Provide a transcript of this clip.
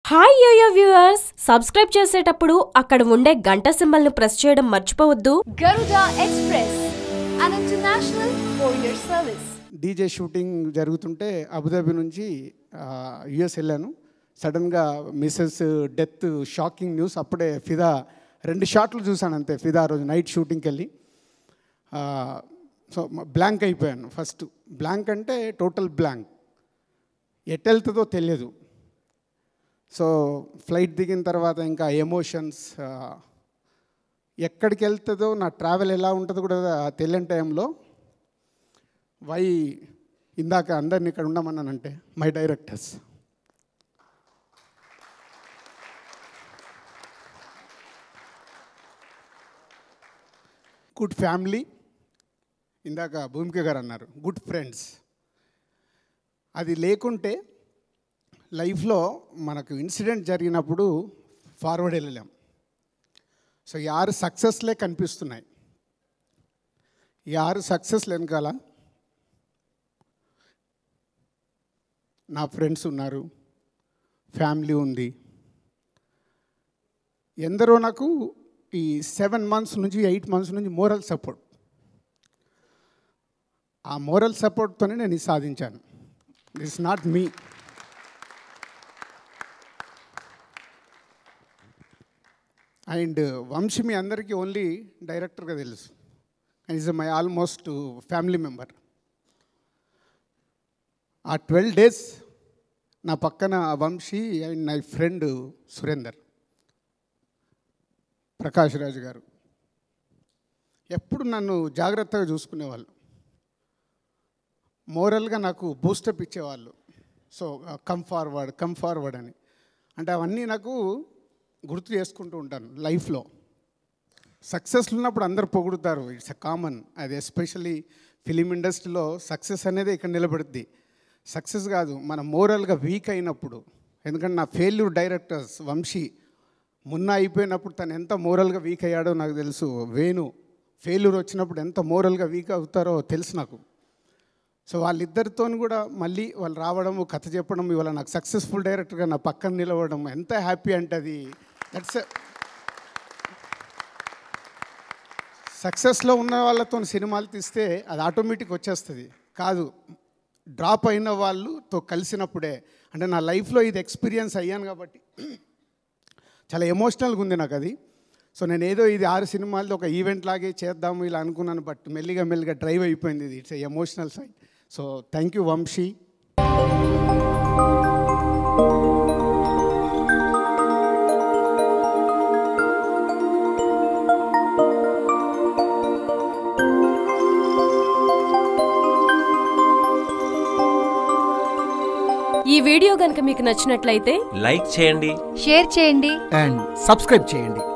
Hi yo-yo viewers subscribe చేసేటప్పుడు అక్కడ ఉండే గంట సింబల్ను ప్రెస్ చేయడం మర్చిపోవద్దు Garuda Express, an international courier service. DJ shooting జరుగుతుంటే అబుదాబి నుంచి యుఎస్ వెళ్ళాను సడన్గా మిస్సెస్ డెత్ షాకింగ్ న్యూస్ అప్పుడే ఫిదా రెండు షాట్లు చూశాను అంతే ఫిదా ఆ రోజు నైట్ షూటింగ్కి వెళ్ళి సో బ్లాంక్ అయిపోయాను ఫస్ట్ బ్లాంక్ అంటే టోటల్ బ్లాంక్ ఎటు వెళ్తుందో తెలియదు సో ఫ్లైట్ దిగిన తర్వాత ఇంకా ఎమోషన్స్ ఎక్కడికి వెళ్తుందో నా ట్రావెల్ ఎలా ఉంటుందో కూడా తెలియని టైంలో వై ఇందాక అందరిని ఇక్కడ ఉండమన్నానంటే మై డైరెక్టర్స్ గుడ్ ఫ్యామిలీ ఇందాక భూమిక గారు అన్నారు గుడ్ ఫ్రెండ్స్ అది లేకుంటే లైఫ్లో మనకు ఇన్సిడెంట్ జరిగినప్పుడు ఫార్వర్డ్ వెళ్ళలేం సో ఈ ఆరు సక్సెస్లే కనిపిస్తున్నాయి ఈ ఆరు సక్సెస్ వెనకాల నా ఫ్రెండ్స్ ఉన్నారు ఫ్యామిలీ ఉంది ఎందరో నాకు ఈ సెవెన్ మంత్స్ నుంచి ఎయిట్ మంత్స్ నుంచి మోరల్ సపోర్ట్ ఆ మోరల్ సపోర్ట్తోనే నేను ఇది సాధించాను it's not me and Vamshi మీ అందరికీ ఓన్లీ డైరెక్టర్గా తెలుసు and is my almost family member ఆ ట్వెల్వ్ డేస్ నా పక్కన వంశీ అండ్ నా ఫ్రెండ్ సురేందర్ ప్రకాష్ రాజు గారు ఎప్పుడు నన్ను జాగ్రత్తగా చూసుకునేవాళ్ళు మోరల్గా నాకు బూస్టప్ ఇచ్చేవాళ్ళు so come forward come forward అని అంటే అవన్నీ నాకు గుర్తు చేసుకుంటూ ఉంటాను లైఫ్లో సక్సెస్ ఉన్నప్పుడు అందరు పొగుడుతారు ఇట్స్ ఎ కామన్ అది ఎస్పెషల్లీ ఫిలిం ఇండస్ట్రీలో సక్సెస్ అనేది ఇక్కడ నిలబడుద్ది సక్సెస్ కాదు మన మోరల్గా వీక్ అయినప్పుడు ఎందుకంటే నా ఫెయిల్యూర్ డైరెక్టర్స్ వంశీ మున్న అయిపోయినప్పుడు తను ఎంత మోరల్గా వీక్ అయ్యాడో నాకు తెలుసు వేణు ఫెయిల్యూర్ వచ్చినప్పుడు ఎంత మోరల్గా వీక్ అవుతారో తెలుసు నాకు సో వాళ్ళిద్దరితో కూడా మళ్ళీ వాళ్ళు రావడం కథ చెప్పడం ఇవాళ నాకు సక్సెస్ఫుల్ డైరెక్టర్గా నా పక్కన నిలవడం ఎంత హ్యాపీ అంటే అది దట్స్ సక్సెస్లో ఉన్న వాళ్ళతో సినిమాలు తీస్తే అది ఆటోమేటిక్ వచ్చేస్తుంది కాదు డ్రాప్ అయిన వాళ్ళతో కలిసినప్పుడే అంటే నా లైఫ్లో ఇది ఎక్స్పీరియన్స్ అయ్యాను కాబట్టి చాలా ఎమోషనల్గా ఉంది నాకు అది సో నేను ఏదో ఇది ఆరు సినిమాలతో ఒక ఈవెంట్ లాగే చేద్దాము ఇలా అనుకున్నాను బట్ మెల్లిగా మెల్లిగా డ్రైవ్ అయిపోయింది ఇది it's emotional side so thank you Vamshi ఈ వీడియో గనుక మీకు నచ్చినట్లయితే లైక్ చేయండి షేర్ చేయండి అండ్ సబ్స్క్రైబ్ చేయండి